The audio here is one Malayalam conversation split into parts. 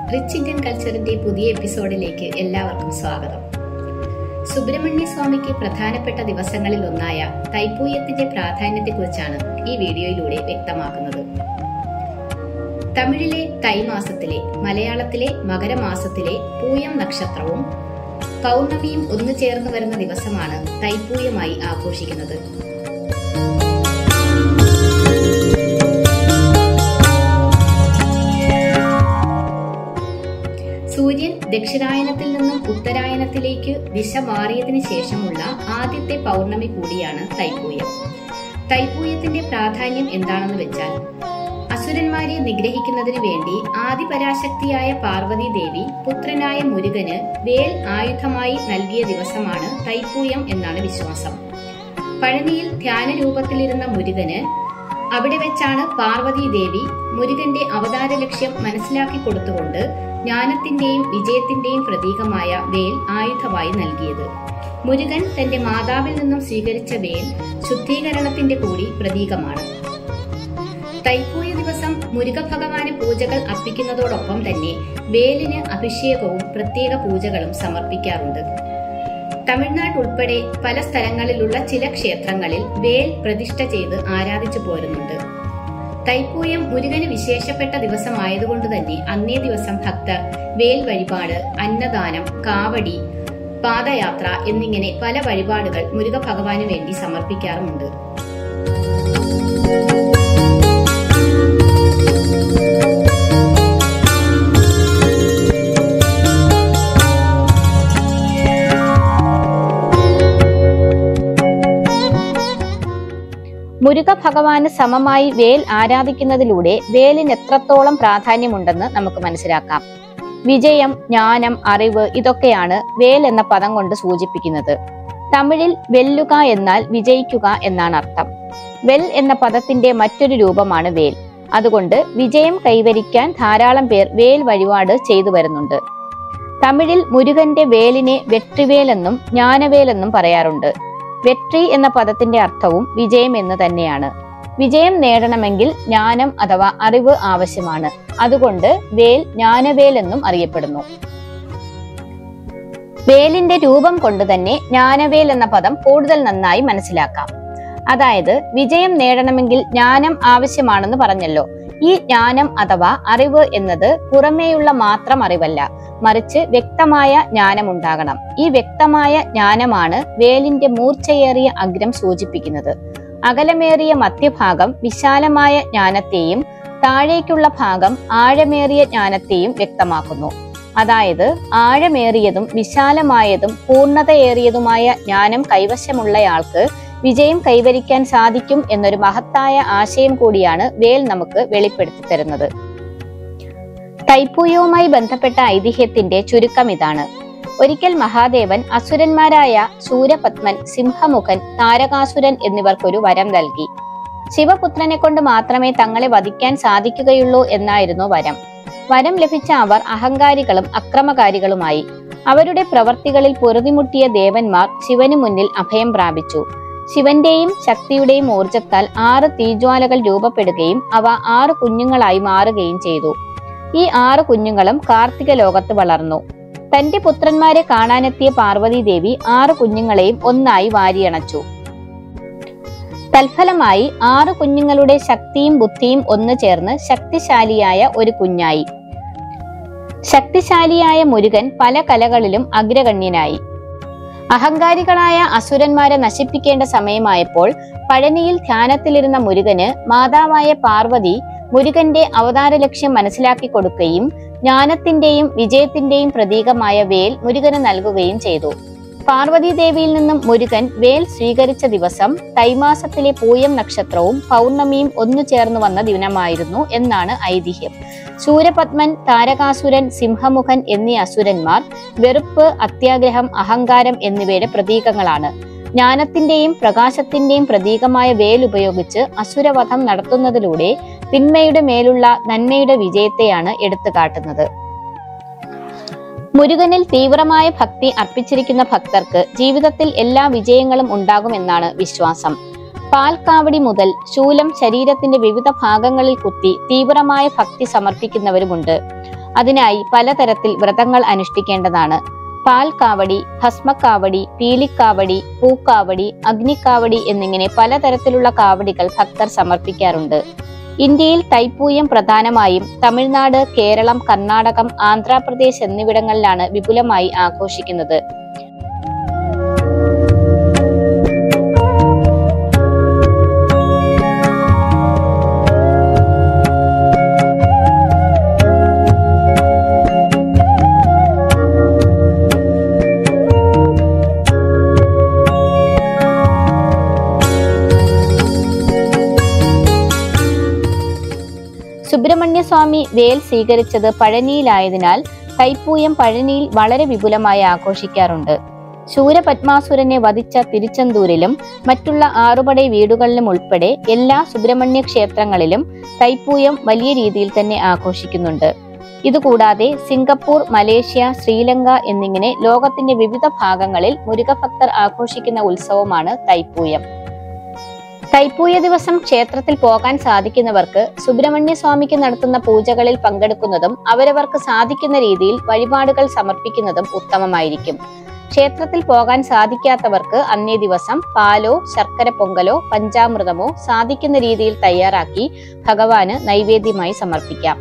റിച്ച് ഇന്ത്യൻ കൾച്ചറിന്റെ പുതിയ എപ്പിസോഡിലേക്ക് എല്ലാവർക്കും സ്വാഗതം സുബ്രഹ്മണ്യ സ്വാമിക്ക് പ്രധാനപ്പെട്ട ദിവസങ്ങളിൽ ഒന്നായ തൈപ്പൂയത്തിന്റെ പ്രാധാന്യത്തെക്കുറിച്ചാണ് ഈ വീഡിയോയിലൂടെ വ്യക്തമാക്കുന്നത് തമിഴിലെ തൈമാസത്തിലെ മലയാളത്തിലെ മകരമാസത്തിലെ പൂയം നക്ഷത്രവും പൗർണമിയും ഒന്നു ചേർന്ന് വരുന്ന ദിവസമാണ് തൈപ്പൂയമായി ആഘോഷിക്കുന്നത് സൂര്യൻ ദക്ഷിണായനത്തിൽ നിന്നും ഉത്തരായനത്തിലേക്ക് ദിശ മാറിയതിനു ശേഷമുള്ള ആദ്യത്തെ പൗർണമി കൂടിയാണ് തൈപ്പൂയം തൈപ്പൂയത്തിന്റെ പ്രാധാന്യം എന്താണെന്ന് വെച്ചാൽ അസുരന്മാരെ നിഗ്രഹിക്കുന്നതിനു വേണ്ടി ആദിപരാശക്തിയായ പാർവതി ദേവി പുത്രനായ മുരുകന് വേൽ ആയുധമായി നൽകിയ ദിവസമാണ് തൈപ്പൂയം എന്നാണ് വിശ്വാസം പഴനിയിൽ ധ്യാന രൂപത്തിലിരുന്ന മുരുകന് അവിടെ വെച്ചാണ് പാർവതി ദേവി മുരുകന്റെ അവതാര ലക്ഷ്യം മനസ്സിലാക്കി കൊടുത്തുകൊണ്ട് ജ്ഞാനത്തിന്റെയും വിജയത്തിന്റെയും പ്രതീകമായ വേൽ ആയുധമായി നൽകിയത് മുരുകൻ തന്റെ മാതാവിൽ നിന്നും സ്വീകരിച്ച വേൽ ശുദ്ധീകരണത്തിന്റെ കൂടി പ്രതീകമാണ് തൈപ്പൂയ ദിവസം മുരുക ഭഗവാന് പൂജകൾ അർപ്പിക്കുന്നതോടൊപ്പം തന്നെ വേലിന് അഭിഷേകവും പ്രത്യേക പൂജകളും സമർപ്പിക്കാറുണ്ട് തമിഴ്നാട് ഉൾപ്പെടെ പല സ്ഥലങ്ങളിലുള്ള ചില ക്ഷേത്രങ്ങളിൽ വേൽ പ്രതിഷ്ഠ ചെയ്ത് ആരാധിച്ചു പോരുന്നുണ്ട് തൈപ്പൂയം മുരുകന് വിശേഷപ്പെട്ട ദിവസമായതുകൊണ്ട് തന്നെ അന്നേ ദിവസം ഭക്തർ വേൽ വഴിപാട് അന്നദാനം കാവടി പാദയാത്ര എന്നിങ്ങനെ പല വഴിപാടുകൾ മുരുക ഭഗവാന് വേണ്ടി സമർപ്പിക്കാറുമുണ്ട് മുരുക ഭഗവാന് സമമായി വേൽ ആരാധിക്കുന്നതിലൂടെ വേലിന് എത്രത്തോളം പ്രാധാന്യമുണ്ടെന്ന് നമുക്ക് മനസ്സിലാക്കാം വിജയം ജ്ഞാനം അറിവ് ഇതൊക്കെയാണ് വേൽ എന്ന പദം കൊണ്ട് സൂചിപ്പിക്കുന്നത് തമിഴിൽ വെല്ലുക എന്നാൽ വിജയിക്കുക എന്നാണ് അർത്ഥം വെൽ എന്ന പദത്തിന്റെ മറ്റൊരു രൂപമാണ് വേൽ അതുകൊണ്ട് വിജയം കൈവരിക്കാൻ ധാരാളം പേർ വേൽ വഴിപാട് ചെയ്തു വരുന്നുണ്ട് തമിഴിൽ മുരുകന്റെ വേലിനെ വെട്രിവേലെന്നും ജ്ഞാനവേലെന്നും പറയാറുണ്ട് വെട്രി എന്ന പദത്തിന്റെ അർത്ഥവും വിജയം എന്ന് തന്നെയാണ് വിജയം നേടണമെങ്കിൽ ജ്ഞാനം അഥവാ അറിവ് ആവശ്യമാണ് അതുകൊണ്ട് വേൽ ജ്ഞാനവേൽ എന്നും അറിയപ്പെടുന്നു വേലിന്റെ രൂപം കൊണ്ട് തന്നെ ജ്ഞാനവേൽ എന്ന പദം കൂടുതൽ നന്നായി മനസ്സിലാക്കാം അതായത് വിജയം നേടണമെങ്കിൽ ജ്ഞാനം ആവശ്യമാണെന്ന് പറഞ്ഞല്ലോ ഈ ജ്ഞാനം അഥവാ അറിവ് എന്നത് പുറമേയുള്ള മാത്രം അറിവല്ല മറിച്ച് വ്യക്തമായ ജ്ഞാനമുണ്ടാകണം ഈ വ്യക്തമായ ജ്ഞാനമാണ് വേലിന്റെ മൂർച്ചയേറിയ അഗ്രം സൂചിപ്പിക്കുന്നത് അകലമേറിയ മധ്യഭാഗം വിശാലമായ ജ്ഞാനത്തെയും താഴേക്കുള്ള ഭാഗം ആഴമേറിയ ജ്ഞാനത്തെയും വ്യക്തമാക്കുന്നു അതായത് ആഴമേറിയതും വിശാലമായതും പൂർണ്ണതയേറിയതുമായ ജ്ഞാനം കൈവശമുള്ളയാൾക്ക് വിജയം കൈവരിക്കാൻ സാധിക്കും എന്നൊരു മഹത്തായ ആശയം കൂടിയാണ് വേൽ നമുക്ക് വെളിപ്പെടുത്തി തരുന്നത് തൈപ്പൂയവുമായി ബന്ധപ്പെട്ട ഐതിഹ്യത്തിന്റെ ചുരുക്കം ഇതാണ് ഒരിക്കൽ മഹാദേവൻ അസുരന്മാരായ ശൂരപത്മൻ സിംഹമുഖൻ താരകാസുരൻ എന്നിവർക്കൊരു വരം നൽകി ശിവപുത്രനെ കൊണ്ട് മാത്രമേ തങ്ങളെ വധിക്കാൻ സാധിക്കുകയുള്ളൂ എന്നായിരുന്നു വരം വരം ലഭിച്ച അവർ അഹങ്കാരികളും അക്രമകാരികളുമായി അവരുടെ പ്രവർത്തികളിൽ പൊറുതിമുട്ടിയ ദേവന്മാർ ശിവന് മുന്നിൽ അഭയം പ്രാപിച്ചു ശിവന്റെയും ശക്തിയുടെയും ഊർജത്താൽ ആറ് തീജ്വാലകൾ രൂപപ്പെടുകയും അവ ആറ് കുഞ്ഞുങ്ങളായി മാറുകയും ചെയ്തു ഈ ആറ് കുഞ്ഞുങ്ങളും കാർത്തിക ലോകത്ത് വളർന്നു തന്റെ പുത്രന്മാരെ കാണാനെത്തിയ പാർവതി ദേവി ആറ് കുഞ്ഞുങ്ങളെയും ഒന്നായി വാരിയണച്ചു തൽഫലമായി ആറ് കുഞ്ഞുങ്ങളുടെ ശക്തിയും ബുദ്ധിയും ഒന്നു ചേർന്ന് ശക്തിശാലിയായ ഒരു കുഞ്ഞായി ശക്തിശാലിയായ മുരുകൻ പല കലകളിലും അഗ്രഗണ്യനായി അഹങ്കാരികളായ അസുരന്മാരെ നശിപ്പിക്കേണ്ട സമയമായപ്പോൾ പഴനിയിൽ ധ്യാനത്തിലിരുന്ന മുരുകന് മാതാവായ പാർവതി മുരുകന്റെ അവതാര ലക്ഷ്യം മനസ്സിലാക്കി കൊടുക്കുകയും ജ്ഞാനത്തിന്റെയും വിജയത്തിന്റെയും പ്രതീകമായ വേൽ മുരുകന് നൽകുകയും ചെയ്തു പാർവതി ദേവിയിൽ നിന്നും മുരുകൻ വേൽ സ്വീകരിച്ച ദിവസം തൈമാസത്തിലെ പൂയം നക്ഷത്രവും പൗർണമിയും ഒന്നു ചേർന്ന് വന്ന ദിനമായിരുന്നു എന്നാണ് ഐതിഹ്യം ശൂരപത്മൻ താരകാസുരൻ സിംഹമുഖൻ എന്നീ അസുരന്മാർ വെറുപ്പ് അത്യാഗ്രഹം അഹങ്കാരം എന്നിവയുടെ പ്രതീകങ്ങളാണ് ജ്ഞാനത്തിന്റെയും പ്രകാശത്തിന്റെയും പ്രതീകമായ വേൽ ഉപയോഗിച്ച് അസുരവധം നടത്തുന്നതിലൂടെ തിന്മയുടെ മേലുള്ള നന്മയുടെ വിജയത്തെയാണ് എടുത്തു കാട്ടുന്നത് മുരുകനിൽ തീവ്രമായ ഭക്തി അർപ്പിച്ചിരിക്കുന്ന ഭക്തർക്ക് ജീവിതത്തിൽ എല്ലാ വിജയങ്ങളും ഉണ്ടാകുമെന്നാണ് വിശ്വാസം പാൽക്കാവടി മുതൽ ശൂലം ശരീരത്തിന്റെ വിവിധ ഭാഗങ്ങളിൽ കുത്തി തീവ്രമായ ഭക്തി സമർപ്പിക്കുന്നവരുമുണ്ട് അതിനായി പലതരത്തിൽ വ്രതങ്ങൾ അനുഷ്ഠിക്കേണ്ടതാണ് പാൽ കാവടി ഭസ്മക്കാവടി പീലിക്കാവടി പൂക്കാവടി അഗ്നിക്കാവടി എന്നിങ്ങനെ പലതരത്തിലുള്ള കാവടികൾ ഭക്തർ സമർപ്പിക്കാറുണ്ട് ഇന്ത്യയിൽ തൈപ്പൂയം പ്രധാനമായും തമിഴ്നാട് കേരളം കർണാടകം ആന്ധ്രാപ്രദേശ് എന്നിവിടങ്ങളിലാണ് വിപുലമായി ആഘോഷിക്കുന്നത് സുബ്രഹ്മണ്യസ്വാമി വേൽ സ്വീകരിച്ചത് പഴനിയിലായതിനാൽ തൈപ്പൂയം പഴനിയിൽ വളരെ വിപുലമായി ആഘോഷിക്കാറുണ്ട് ശൂരപത്മാസുരനെ വധിച്ച തിരുച്ചെന്തൂരിലും മറ്റുള്ള ആറുപടை വീടുകളിലും ഉൾപ്പെടെ എല്ലാ സുബ്രഹ്മണ്യ ക്ഷേത്രങ്ങളിലും തൈപ്പൂയം വലിയ രീതിയിൽ തന്നെ ആഘോഷിക്കുന്നുണ്ട് ഇതുകൂടാതെ സിംഗപ്പൂർ മലേഷ്യ ശ്രീലങ്ക എന്നിങ്ങനെ ലോകത്തിന്റെ വിവിധ ഭാഗങ്ങളിൽ മുരുകഭക്തർ ആഘോഷിക്കുന്ന ഉത്സവമാണ് തൈപ്പൂയം തൈപ്പൂയ ദിവസം ക്ഷേത്രത്തിൽ പോകാൻ സാധിക്കുന്നവർക്ക് സുബ്രഹ്മണ്യ സ്വാമിക്ക് നടത്തുന്ന പൂജകളിൽ പങ്കെടുക്കുന്നതും അവരവർക്ക് സാധിക്കുന്ന രീതിയിൽ വഴിപാടുകൾ സമർപ്പിക്കുന്നതും ഉത്തമമായിരിക്കും ക്ഷേത്രത്തിൽ പോകാൻ സാധിക്കാത്തവർക്ക് അന്നേ ദിവസം പാലോ ശർക്കര പൊങ്കലോ പഞ്ചാമൃതമോ സാധിക്കുന്ന രീതിയിൽ തയ്യാറാക്കി ഭഗവാന് നൈവേദ്യമായി സമർപ്പിക്കാം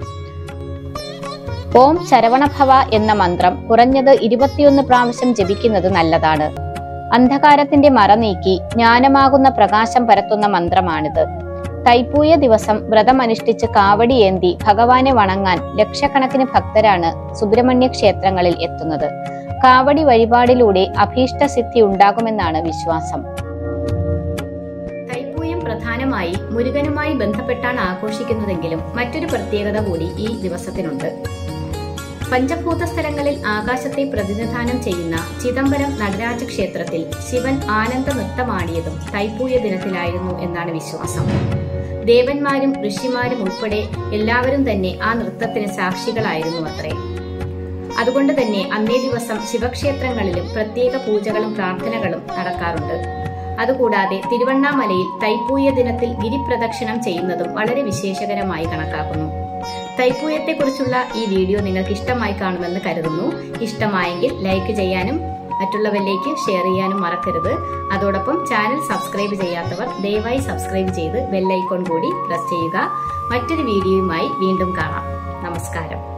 ഓം ശരവണഭവ എന്ന മന്ത്രം കുറഞ്ഞത് ഇരുപത്തിയൊന്ന് പ്രാവശ്യം ജപിക്കുന്നത് നല്ലതാണ് അന്ധകാരത്തിന്റെ മറ നീക്കി ജ്ഞാനമാകുന്ന പ്രകാശം പരത്തുന്ന മന്ത്രമാണിത് തൈപ്പൂയ ദിവസം വ്രതമനുഷ്ഠിച്ച് കാവടിയേന്തി ഭഗവാനെ വണങ്ങാൻ ലക്ഷക്കണക്കിന് ഭക്തരാണ് സുബ്രഹ്മണ്യ ക്ഷേത്രങ്ങളിൽ എത്തുന്നത് കാവടി വഴിപാടിലൂടെ അഭീഷ്ടസിദ്ധി ഉണ്ടാകുമെന്നാണ് വിശ്വാസം തൈപ്പൂയം പ്രധാനമായി മുരുകനുമായി ബന്ധപ്പെട്ടാണ് ആഘോഷിക്കുന്നതെങ്കിലും മറ്റൊരു പ്രത്യേകത കൂടി ഈ ദിവസത്തിനുണ്ട് പഞ്ചഭൂത സ്ഥലങ്ങളിൽ ആകാശത്തെ പ്രതിനിധാനം ചെയ്യുന്ന ചിദംബരം നടരാജ ക്ഷേത്രത്തിൽ ശിവൻ ആനന്ദ നൃത്തമാടിയതും തൈപ്പൂയ ദിനത്തിലായിരുന്നു എന്നാണ് വിശ്വാസം ദേവന്മാരും ഋഷിമാരും ഉൾപ്പെടെ എല്ലാവരും തന്നെ ആ നൃത്തത്തിന് സാക്ഷികളായിരുന്നു അത്രേ അതുകൊണ്ട് തന്നെ അന്നേ ദിവസം ശിവക്ഷേത്രങ്ങളിലും പ്രത്യേക പൂജകളും പ്രാർത്ഥനകളും നടക്കാറുണ്ട് അതുകൂടാതെ തിരുവണ്ണാമലയിൽ തൈപ്പൂയ ദിനത്തിൽ ഗിരിപ്രദക്ഷിണം ചെയ്യുന്നതും വളരെ വിശേഷകരമായി കണക്കാക്കുന്നു തൈപ്പൂയത്തെക്കുറിച്ചുള്ള ഈ വീഡിയോ നിങ്ങൾക്ക് ഇഷ്ടമായി കാണുമെന്ന് കരുതുന്നു ഇഷ്ടമായെങ്കിൽ ലൈക്ക് ചെയ്യാനും മറ്റുള്ളവരിലേക്ക് ഷെയർ ചെയ്യാനും മറക്കരുത് അതോടൊപ്പം ചാനൽ സബ്സ്ക്രൈബ് ചെയ്യാത്തവർ ദയവായി സബ്സ്ക്രൈബ് ചെയ്ത് ബെല്ലൈക്കോൺ കൂടി പ്രസ് ചെയ്യുക മറ്റൊരു വീഡിയോയുമായി വീണ്ടും കാണാം നമസ്കാരം